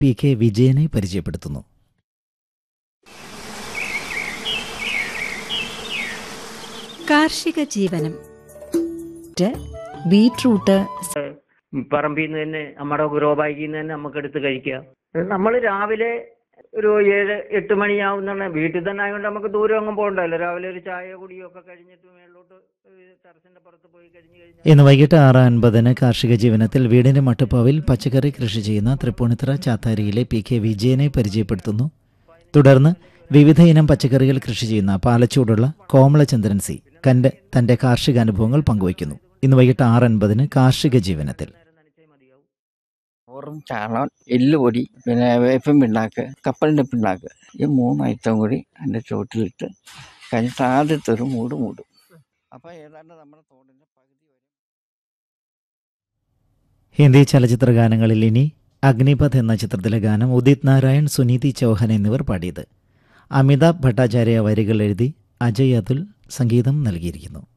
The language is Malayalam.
പി കെ വിജയനെ പരിചയപ്പെടുത്തുന്നു കാർഷിക ജീവനം റ്റ് ബീട്രൂട്ട് പറമ്പിൽ നിന്ന് തന്നെ നമ്മുടെ ഗ്രോ ബാഗിൽ നിന്ന് തന്നെ നമുക്ക് എടുത്ത് കഴിക്കാം നമ്മൾ രാവിലെ ഒരു ഏഴ് എട്ട് മണിയാവുന്ന വീട്ടിൽ തന്നെ ആയതുകൊണ്ട് നമുക്ക് ദൂരം ഒന്നും പോകണ്ടല്ലോ രാവിലെ ഒരു ചായ കുടിയൊക്കെ കഴിഞ്ഞിട്ട് മേളിലോട്ട് ടെറസിന്റെ പുറത്ത് പോയി കഴിഞ്ഞ് കഴിഞ്ഞാൽ ഇന്ന് വൈകിട്ട് ആറ് അൻപതിന് കാർഷിക ജീവനത്തിൽ വീടിന്റെ മട്ടുപ്പാവിൽ പച്ചക്കറി കൃഷി ചെയ്യുന്ന തൃപ്പൂണിത്തറ ചാത്താരിയിലെ പി കെ വിജയനെ പരിചയപ്പെടുത്തുന്നു തുടർന്ന് വിവിധ ഇനം പച്ചക്കറികൾ കൃഷി ചെയ്യുന്ന പാലച്ചൂടുള്ള കോമളചന്ദ്രൻ സി കന്റെ തന്റെ കാർഷിക അനുഭവങ്ങൾ പങ്കുവയ്ക്കുന്നു ഇന്ന് വൈകിട്ട് ആറ് അൻപതിന് കാർഷിക ജീവനത്തിൽ ചോറും ചാണകം എല്ലുപൊടി പിന്നെ വേപ്പൻ പിണ്ണാക്ക് കപ്പലിൻ്റെ പിണ്ണാക്ക് ഈ മൂന്ന് ഐറ്റം കൂടി അതിൻ്റെ ചുവട്ടിലിട്ട് കഴിഞ്ഞിട്ട് ആദ്യത്തെ ഒരു മൂട് മൂടും അപ്പോൾ ഏതാണ്ട് നമ്മുടെ തോടിൻ്റെ പകുതി വരെ ഹിന്ദി ചലച്ചിത്ര ഗാനങ്ങളിൽ ഇനി അഗ്നിപഥ് എന്ന ചിത്രത്തിലെ ഗാനം ഉദിത് നാരായൺ സുനീതി ചൗഹാൻ എന്നിവർ പാടിയത് അമിതാഭ് ഭട്ടാചാര്യ വരികൾ എഴുതി അജയ് അതുൽ സംഗീതം നൽകിയിരിക്കുന്നു